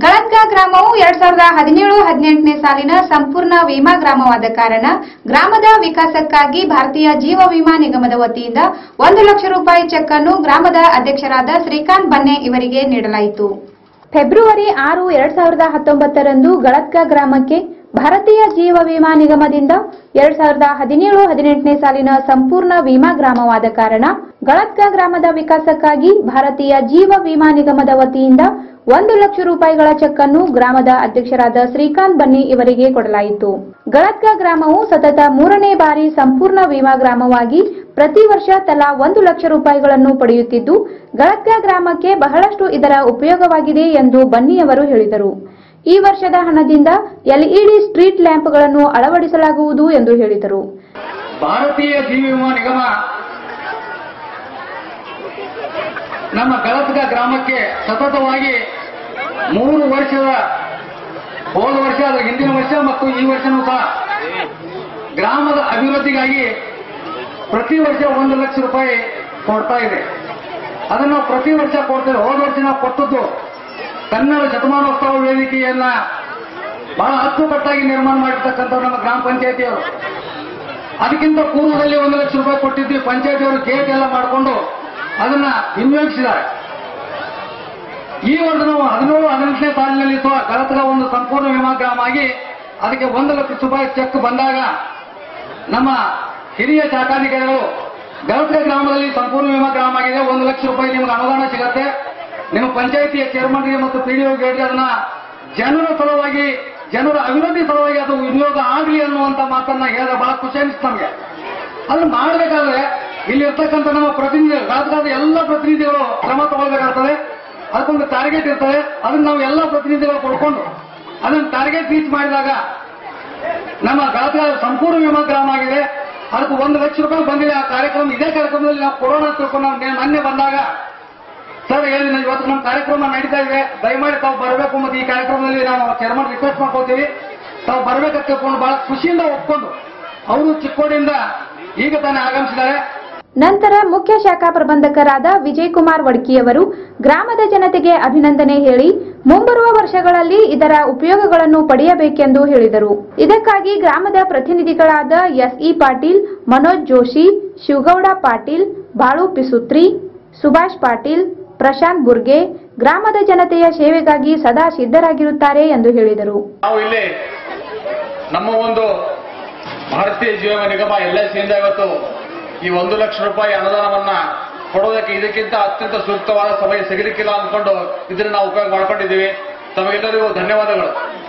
ಗಳದ್ಗ ಗ್ರಾಮವು ಎರಡ್ ಸಾವಿರದ ಹದಿನೇಳು ಹದಿನೆಂಟನೇ ಸಾಲಿನ ಸಂಪೂರ್ಣ ವಿಮಾ ಗ್ರಾಮವಾದ ಕಾರಣ ಗ್ರಾಮದ ವಿಕಾಸಕ್ಕಾಗಿ ಭಾರತೀಯ ಜೀವ ವಿಮಾ ನಿಗಮದ ವತಿಯಿಂದ ಒಂದು ಲಕ್ಷ ರೂಪಾಯಿ ಚೆಕ್ ಅನ್ನು ಗ್ರಾಮದ ಅಧ್ಯಕ್ಷರಾದ ಶ್ರೀಕಾಂತ್ ಬನ್ನೆ ಇವರಿಗೆ ನೀಡಲಾಯಿತು ಫೆಬ್ರವರಿ ಆರು ಎರಡ್ ಸಾವಿರದ ಹತ್ತೊಂಬತ್ತರಂದು ಗಳದ್ಗ ಗ್ರಾಮಕ್ಕೆ ಭಾರತೀಯ ಜೀವ ವಿಮಾ ನಿಗಮದಿಂದ ಎರಡ್ ಸಾವಿರದ ಹದಿನೇಳು ಹದಿನೆಂಟನೇ ಸಾಲಿನ ಸಂಪೂರ್ಣ ವಿಮಾ ಗ್ರಾಮವಾದ ಕಾರಣ ಗಳದ್ಗ ಗ್ರಾಮದ ವಿಕಾಸಕ್ಕಾಗಿ ಭಾರತೀಯ ಜೀವ ವಿಮಾ ನಿಗಮದ ವತಿಯಿಂದ ಒಂದು ಲಕ್ಷ ರೂಪಾಯಿಗಳ ಚೆಕ್ ಅನ್ನು ಗ್ರಾಮದ ಅಧ್ಯಕ್ಷರಾದ ಶ್ರೀಕಾಂತ್ ಬನ್ನಿ ಇವರಿಗೆ ಕೊಡಲಾಯಿತು ಗಳದ್ಗ ಗ್ರಾಮವು ಸತತ ಮೂರನೇ ಬಾರಿ ಸಂಪೂರ್ಣ ವಿಮಾ ಗ್ರಾಮವಾಗಿ ಪ್ರತಿ ವರ್ಷ ತಲಾ ಒಂದು ಲಕ್ಷ ರೂಪಾಯಿಗಳನ್ನು ಪಡೆಯುತ್ತಿದ್ದು ಗಳದ್ಗ ಗ್ರಾಮಕ್ಕೆ ಬಹಳಷ್ಟು ಇದರ ಉಪಯೋಗವಾಗಿದೆ ಎಂದು ಬನ್ನಿಯವರು ಹೇಳಿದರು ಈ ವರ್ಷದ ಹಣದಿಂದ ಎಲ್ಇಡಿ ಸ್ಟ್ರೀಟ್ ಲ್ಯಾಂಪ್ಗಳನ್ನು ಅಳವಡಿಸಲಾಗುವುದು ಎಂದು ಹೇಳಿದರು ಭಾರತೀಯ ಜೀವ ವಿಮಾ ನಿಗಮ ನಮ್ಮ ಗಳತ್ಗ ಗ್ರಾಮಕ್ಕೆ ಸತತವಾಗಿ ಮೂರು ವರ್ಷದ ಹೋದ ವರ್ಷ ಅದರ ಹಿಂದಿನ ವರ್ಷ ಮತ್ತು ಈ ವರ್ಷನೂ ಸಹ ಗ್ರಾಮದ ಅಭಿವೃದ್ಧಿಗಾಗಿ ಪ್ರತಿ ವರ್ಷ ಒಂದು ಲಕ್ಷ ರೂಪಾಯಿ ಕೊಡ್ತಾ ಇದೆ ಅದನ್ನು ಪ್ರತಿ ವರ್ಷ ಕೊಡ್ತೇವೆ ಹೋದ ವರ್ಷ ನಾವು ಕೊಟ್ಟದ್ದು ಕನ್ನಡ ಶತಮಾನೋತ್ಸವ ವೇದಿಕೆಯನ್ನ ಬಹಳ ಅಚ್ಚುಕಟ್ಟಾಗಿ ನಿರ್ಮಾಣ ಮಾಡಿರ್ತಕ್ಕಂಥ ನಮ್ಮ ಗ್ರಾಮ ಪಂಚಾಯತಿಯವರು ಅದಕ್ಕಿಂತ ಪೂರ್ವದಲ್ಲಿ ಒಂದು ಲಕ್ಷ ರೂಪಾಯಿ ಕೊಟ್ಟಿದ್ವಿ ಪಂಚಾಯತಿಯವರು ಗೇಟ್ ಎಲ್ಲ ಮಾಡಿಕೊಂಡು ಅದನ್ನ ವಿನಿಯೋಗಿಸಿದ್ದಾರೆ ಈ ವರ್ಷ ನಾವು ಹದಿನೇಳು ಹದಿನೆಂಟನೇ ಸಾಲಿನಲ್ಲಿ ಸಹ ಕಳತಗ ಒಂದು ಸಂಪೂರ್ಣ ವಿಮಾ ಗ್ರಾಮ ಆಗಿ ಅದಕ್ಕೆ ಒಂದು ಲಕ್ಷ ರೂಪಾಯಿ ಚೆಕ್ ಬಂದಾಗ ನಮ್ಮ ಹಿರಿಯ ಶಾಖಾಧಿಕಾರಿಗಳು ಗಳತ್ಗ ಗ್ರಾಮದಲ್ಲಿ ಸಂಪೂರ್ಣ ವಿಮಾ ಗ್ರಾಮ ಆಗಿದೆ ಒಂದು ಲಕ್ಷ ರೂಪಾಯಿ ನಿಮ್ಗೆ ಅನುದಾನ ಸಿಗತ್ತೆ ನಿಮ್ಮ ಪಂಚಾಯತಿಯ ಚೇರ್ಮನ್ಗೆ ಮತ್ತು ಪಿಡಿಒಗೆ ಹೇಳಿ ಅದನ್ನ ಜನರ ಸಲುವಾಗಿ ಜನರ ಅಭಿವೃದ್ಧಿ ಸಲುವಾಗಿ ಅದು ವಿನಿಯೋಗ ಆಗಲಿ ಅನ್ನುವಂತ ಮಾತನ್ನ ಹೇಳಿದ್ರೆ ಬಹಳ ಖುಷಿ ಅನಿಸ್ತು ನಮಗೆ ಅದನ್ನ ಮಾಡಬೇಕಾದ್ರೆ ಇಲ್ಲಿ ಇರ್ತಕ್ಕಂಥ ನಮ್ಮ ಪ್ರತಿನಿಧಿ ರಾಜ್ಯದ ಎಲ್ಲ ಪ್ರತಿನಿಧಿಗಳು ಕ್ರಮ ತಗೊಳ್ಬೇಕಾಗ್ತದೆ ಅದಕ್ಕೊಂದು ಟಾರ್ಗೆಟ್ ಇರ್ತದೆ ಅದನ್ನ ನಾವು ಎಲ್ಲ ಪ್ರತಿನಿಧಿಗಳು ಕೊಡ್ಕೊಂಡು ಅದನ್ನ ಟಾರ್ಗೆಟ್ ರೀಚ್ ಮಾಡಿದಾಗ ನಮ್ಮ ಗಾತ್ರ ಸಂಪೂರ್ಣ ವಿಮಾ ಗ್ರಾಮ ಆಗಿದೆ ಅದಕ್ಕೆ ಒಂದು ಲಕ್ಷ ರೂಪಾಯಿ ಬಂದಿದೆ ಆ ಕಾರ್ಯಕ್ರಮ ಇದೇ ಕಾರ್ಯಕ್ರಮದಲ್ಲಿ ನಾವು ಕೊರೋನಾ ತಿಳ್ಕೊಂಡು ನಾವು ನೆ- ಮೊನ್ನೆ ಬಂದಾಗ ಸರ್ ಹೇಳಿದ ಇವತ್ತು ನಮ್ಮ ಕಾರ್ಯಕ್ರಮ ನಡೀತಾ ಇದೆ ದಯಮಾಡಿ ತಾವು ಬರಬೇಕು ಮತ್ತು ಈ ಕಾರ್ಯಕ್ರಮದಲ್ಲಿ ನಾವು ಚೇರ್ಮನ್ ರಿಕ್ವೆಸ್ಟ್ ಮಾಡ್ಕೊಳ್ತೀವಿ ತಾವು ಬರ್ಬೇಕಂತ ತಿಳ್ಕೊಂಡು ಬಹಳ ಖುಷಿಯಿಂದ ಒಪ್ಕೊಂಡು ಅವರು ಚಿಕ್ಕೋಡಿಯಿಂದ ಈಗ ತಾನೇ ಆಗಮಿಸಿದ್ದಾರೆ ನಂತರ ಮುಖ್ಯ ಶಾಖಾ ಪ್ರಬಂಧಕರಾದ ವಿಜಯಕುಮಾರ್ ವಡ್ಕಿಯವರು ಗ್ರಾಮದ ಜನತೆಗೆ ಅಭಿನಂದನೆ ಹೇಳಿ ಮುಂಬರುವ ವರ್ಷಗಳಲ್ಲಿ ಇದರ ಉಪಯೋಗಗಳನ್ನು ಪಡೆಯಬೇಕೆಂದು ಹೇಳಿದರು ಇದಕ್ಕಾಗಿ ಗ್ರಾಮದ ಪ್ರತಿನಿಧಿಗಳಾದ ಎಸ್ಇ ಪಾಟೀಲ್ ಮನೋಜ್ ಜೋಶಿ ಶಿವಗೌಡ ಪಾಟೀಲ್ ಬಾಳು ಪಿಸುತ್ರಿ ಸುಭಾಷ್ ಪಾಟೀಲ್ ಪ್ರಶಾಂತ್ ಬುರ್ಗೆ ಗ್ರಾಮದ ಜನತೆಯ ಸೇವೆಗಾಗಿ ಸದಾ ಸಿದ್ಧರಾಗಿರುತ್ತಾರೆ ಎಂದು ಹೇಳಿದರು ನಾವು ಇಲ್ಲಿ ನಮ್ಮ ಒಂದು ಭಾರತೀಯ ಜೀವ ನಿಗಮ ಎಲ್ ಐ ಸಿಯಿಂದ ಇವತ್ತು ಈ ಒಂದು ಲಕ್ಷ ರೂಪಾಯಿ ಅನುದಾನವನ್ನ ಕೊಡೋದಕ್ಕೆ ಇದಕ್ಕಿಂತ ಅತ್ಯಂತ ಸೂಕ್ತವಾದ ಸಮಯ ಸಿಗಲಿಕ್ಕಿಲ್ಲ ಅಂದ್ಕೊಂಡು ಇದನ್ನ ನಾವು ಉಪಯೋಗ ಮಾಡ್ಕೊಂಡಿದ್ದೀವಿ ತಮಗೆಲ್ಲರಿಗೂ ಧನ್ಯವಾದಗಳು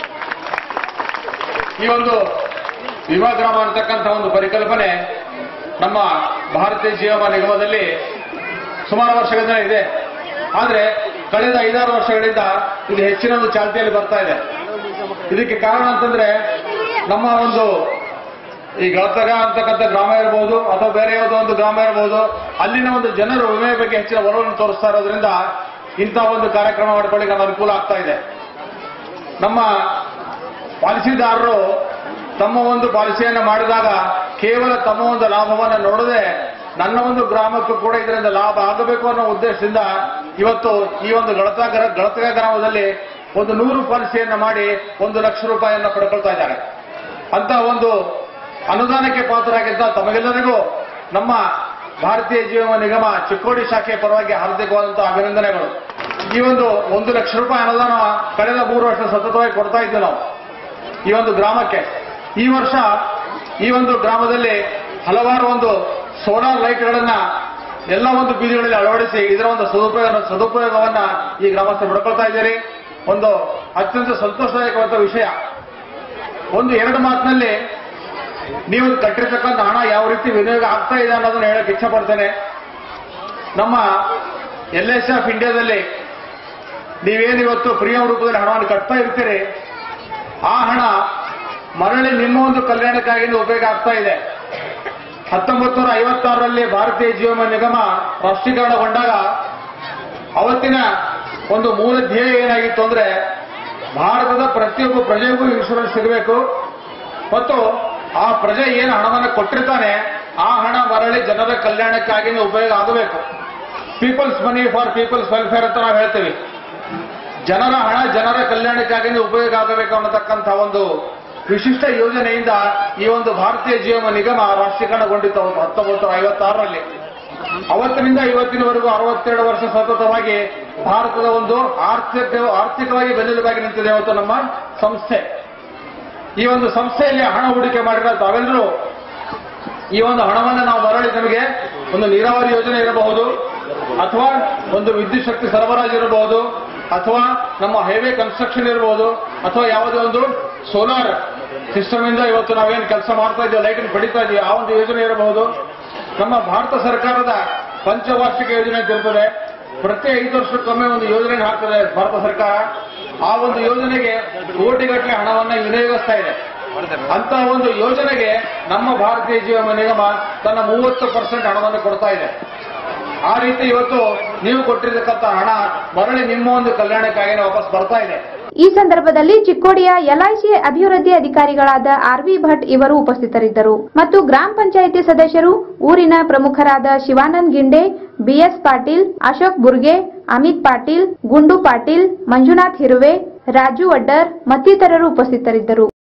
ಈ ಒಂದು ವಿಮಾ ಗ್ರಾಮ ಅಂತಕ್ಕಂಥ ಒಂದು ಪರಿಕಲ್ಪನೆ ನಮ್ಮ ಭಾರತೀಯ ಜೀವ ನಿಗಮದಲ್ಲಿ ಸುಮಾರು ವರ್ಷಗಳಿಂದ ಇದೆ ಆದ್ರೆ ಕಳೆದ ಐದಾರು ವರ್ಷಗಳಿಂದ ಇದು ಹೆಚ್ಚಿನ ಒಂದು ಚಾಲ್ತಿಯಲ್ಲಿ ಬರ್ತಾ ಇದೆ ಇದಕ್ಕೆ ಕಾರಣ ಅಂತಂದ್ರೆ ನಮ್ಮ ಒಂದು ಈ ಗಳತಗ ಅಂತಕ್ಕಂಥ ಗ್ರಾಮ ಇರಬಹುದು ಅಥವಾ ಬೇರೆ ಯಾವುದೋ ಒಂದು ಗ್ರಾಮ ಇರಬಹುದು ಅಲ್ಲಿನ ಒಂದು ಜನರು ವಿಮೆ ಬಗ್ಗೆ ಹೆಚ್ಚಿನ ಒಲವನ್ನು ತೋರಿಸ್ತಾ ಇರೋದ್ರಿಂದ ಇಂಥ ಒಂದು ಕಾರ್ಯಕ್ರಮ ಮಾಡ್ಕೊಳ್ಳಿಕ್ಕೆ ನಮ್ಗೆ ಅನುಕೂಲ ಆಗ್ತಾ ಇದೆ ನಮ್ಮ ಪಾಲಿಸಿದಾರರು ತಮ್ಮ ಒಂದು ಪಾಲಿಸಿಯನ್ನು ಮಾಡಿದಾಗ ಕೇವಲ ತಮ್ಮ ಒಂದು ಲಾಭವನ್ನು ನೋಡದೆ ನನ್ನ ಒಂದು ಗ್ರಾಮಕ್ಕೂ ಕೂಡ ಇದರಿಂದ ಲಾಭ ಆಗಬೇಕು ಅನ್ನೋ ಉದ್ದೇಶದಿಂದ ಇವತ್ತು ಈ ಒಂದು ಗಳತ ಗಳತಗ ಗ್ರಾಮದಲ್ಲಿ ಒಂದು ನೂರು ಪಾಲಿಸಿಯನ್ನು ಮಾಡಿ ಒಂದು ಲಕ್ಷ ರೂಪಾಯಿಯನ್ನು ಪಡ್ಕೊಳ್ತಾ ಇದ್ದಾರೆ ಅಂತ ಒಂದು ಅನುದಾನಕ್ಕೆ ಪಾತ್ರರಾಗಿದ್ದ ತಮಗೆಲ್ಲರಿಗೂ ನಮ್ಮ ಭಾರತೀಯ ಜೀವ ನಿಗಮ ಚಿಕ್ಕೋಡಿ ಶಾಖೆ ಪರವಾಗಿ ಹಾರ್ದಿಕವಾದಂತಹ ಅಭಿನಂದನೆಗಳು ಈ ಒಂದು ಒಂದು ಲಕ್ಷ ರೂಪಾಯಿ ಅನುದಾನ ಕಳೆದ ಮೂರು ವರ್ಷ ಸತತವಾಗಿ ಕೊಡ್ತಾ ಇದ್ವಿ ನಾವು ಈ ಒಂದು ಗ್ರಾಮಕ್ಕೆ ಈ ವರ್ಷ ಈ ಒಂದು ಗ್ರಾಮದಲ್ಲಿ ಹಲವಾರು ಒಂದು ಸೋಲಾರ್ ಲೈಟ್ಗಳನ್ನ ಎಲ್ಲ ಒಂದು ಬೀದಿಗಳಲ್ಲಿ ಅಳವಡಿಸಿ ಇದರ ಒಂದು ಸದುಪಯೋಗ ಸದುಪಯೋಗವನ್ನ ಈ ಗ್ರಾಮಸ್ಥರು ಪಡ್ಕೊಳ್ತಾ ಇದ್ದೀರಿ ಒಂದು ಅತ್ಯಂತ ಸಂತೋಷದಾಯಕವಾದ ವಿಷಯ ಒಂದು ಎರಡು ಮಾತಿನಲ್ಲಿ ನೀವು ಕಟ್ಟಿರ್ತಕ್ಕಂಥ ಹಣ ಯಾವ ರೀತಿ ವಿನಿಯೋಗ ಆಗ್ತಾ ಇದೆ ಅನ್ನೋದನ್ನ ಹೇಳಕ್ ಇಚ್ಛೆ ಪಡ್ತೇನೆ ನಮ್ಮ ಎಲ್ ಎಸ್ ಎಫ್ ಇಂಡಿಯಾದಲ್ಲಿ ನೀವೇನು ಇವತ್ತು ಪ್ರೀಮಿಯಂ ರೂಪದಲ್ಲಿ ಹಣವನ್ನು ಕಟ್ತಾ ಇರ್ತೀರಿ ಆ ಹಣ ಮರಳಿ ನಿಮ್ಮ ಒಂದು ಕಲ್ಯಾಣಕ್ಕಾಗಿ ಉಪಯೋಗ ಆಗ್ತಾ ಇದೆ ಹತ್ತೊಂಬತ್ತು ನೂರ ಐವತ್ತಾರರಲ್ಲಿ ಭಾರತೀಯ ಜೀವನ ನಿಗಮ ರಾಷ್ಟ್ರೀಕರಣಗೊಂಡಾಗ ಅವತ್ತಿನ ಒಂದು ಮೂಲ ಧ್ಯೇಯ ಏನಾಗಿತ್ತು ಅಂದ್ರೆ ಭಾರತದ ಪ್ರತಿಯೊಬ್ಬ ಪ್ರಜೆಗೂ ಇನ್ಶೂರೆನ್ಸ್ ಸಿಗಬೇಕು ಮತ್ತು ಆ ಪ್ರಜೆ ಏನು ಹಣವನ್ನು ಕೊಟ್ಟಿರ್ತಾನೆ ಆ ಹಣ ಮರಳಿ ಜನರ ಕಲ್ಯಾಣಕ್ಕಾಗಿ ಉಪಯೋಗ ಆಗಬೇಕು people's money for people's welfare ಅಂತ ನಾವು ಹೇಳ್ತೀವಿ ಜನರ ಹಣ ಜನರ ಕಲ್ಯಾಣಕ್ಕಾಗಿ ಉಪಯೋಗ ಆಗಬೇಕು ಅನ್ನತಕ್ಕಂಥ ಒಂದು ವಿಶಿಷ್ಟ ಯೋಜನೆಯಿಂದ ಈ ಒಂದು ಭಾರತೀಯ ಜೀವ ನಿಗಮ ರಾಷ್ಟ್ರೀಕರಣಗೊಂಡಿತ್ತು ಹತ್ತೊಂಬತ್ತು ಐವತ್ತಾರರಲ್ಲಿ ಅವತ್ತಿನಿಂದ ಇವತ್ತಿನವರೆಗೂ ಅರವತ್ತೆರಡು ವರ್ಷ ಸತತವಾಗಿ ಭಾರತದ ಒಂದು ಆರ್ಥಿಕ ಆರ್ಥಿಕವಾಗಿ ಬೆನ್ನೆಲುಬಾಗಿ ನಿಂತಿದೆ ಇವತ್ತು ನಮ್ಮ ಸಂಸ್ಥೆ ಈ ಒಂದು ಸಂಸ್ಥೆಯಲ್ಲಿ ಹಣ ಹೂಡಿಕೆ ಮಾಡಿರೋ ತಾವೆಲ್ಲರೂ ಈ ಒಂದು ಹಣವನ್ನು ನಾವು ಮರಳಿ ನಮಗೆ ಒಂದು ನೀರಾವರಿ ಯೋಜನೆ ಇರಬಹುದು ಅಥವಾ ಒಂದು ವಿದ್ಯುತ್ ಶಕ್ತಿ ಸರಬರಾಜು ಇರಬಹುದು ಅಥವಾ ನಮ್ಮ ಹೈವೇ ಕನ್ಸ್ಟ್ರಕ್ಷನ್ ಇರಬಹುದು ಅಥವಾ ಯಾವುದೇ ಒಂದು ಸೋಲಾರ್ ಸಿಸ್ಟಮ್ ಇಂದ ಇವತ್ತು ನಾವೇನು ಕೆಲಸ ಮಾಡ್ತಾ ಇದ್ದೀವಿ ಲೈಟ್ ಪಡಿತಾ ಇದೀವಿ ಆ ಒಂದು ಯೋಜನೆ ಇರಬಹುದು ನಮ್ಮ ಭಾರತ ಸರ್ಕಾರದ ಪಂಚವಾರ್ಷಿಕ ಯೋಜನೆ ಅಂತ ಇರ್ತದೆ ಪ್ರತಿ ಐದು ವರ್ಷಕ್ಕೊಮ್ಮೆ ಒಂದು ಯೋಜನೆ ಹಾಕ್ತದೆ ಭಾರತ ಸರ್ಕಾರ ಆ ಒಂದು ಯೋಜನೆಗೆ ಕೋಟಿಗಟ್ಟಲೆ ಹಣವನ್ನು ವಿನಿಯೋಗಿಸ್ತಾ ಇದೆ ಅಂತ ಒಂದು ಯೋಜನೆಗೆ ನಮ್ಮ ಭಾರತೀಯ ಜೀವ ನಿಗಮ ತನ್ನ ಮೂವತ್ತು ಪರ್ಸೆಂಟ್ ಹಣವನ್ನು ಕೊಡ್ತಾ ಇದೆ ಆ ರೀತಿ ಇವತ್ತು ನೀವು ಕೊಟ್ಟಿರ್ತಕ್ಕಂಥ ಹಣ ಮರಳಿ ನಿಮ್ಮ ಒಂದು ಕಲ್ಯಾಣಕ್ಕಾಗಿ ವಾಪಸ್ ಬರ್ತಾ ಇದೆ ಈ ಸಂದರ್ಭದಲ್ಲಿ ಚಿಕ್ಕೋಡಿಯ ಎಲ್ಐಸಿ ಅಭಿವೃದ್ಧಿ ಅಧಿಕಾರಿಗಳಾದ ಆರ್ವಿ ಭಟ್ ಇವರು ಉಪಸ್ಥಿತರಿದ್ದರು ಮತ್ತು ಗ್ರಾಮ ಪಂಚಾಯಿತಿ ಸದಸ್ಯರು ಊರಿನ ಪ್ರಮುಖರಾದ ಶಿವಾನಂದ್ ಗಿಂಡೆ ಬಿಎಸ್ ಪಾಟೀಲ್ ಅಶೋಕ್ ಬುರ್ಗೆ ಅಮಿತ್ ಪಾಟೀಲ್ ಗುಂಡು ಪಾಟೀಲ್ ಮಂಜುನಾಥ್ ಹಿರುವೆ ರಾಜು ವಡ್ಡರ್ ಮತ್ತಿತರರು ಉಪಸ್ಥಿತರಿದ್ದರು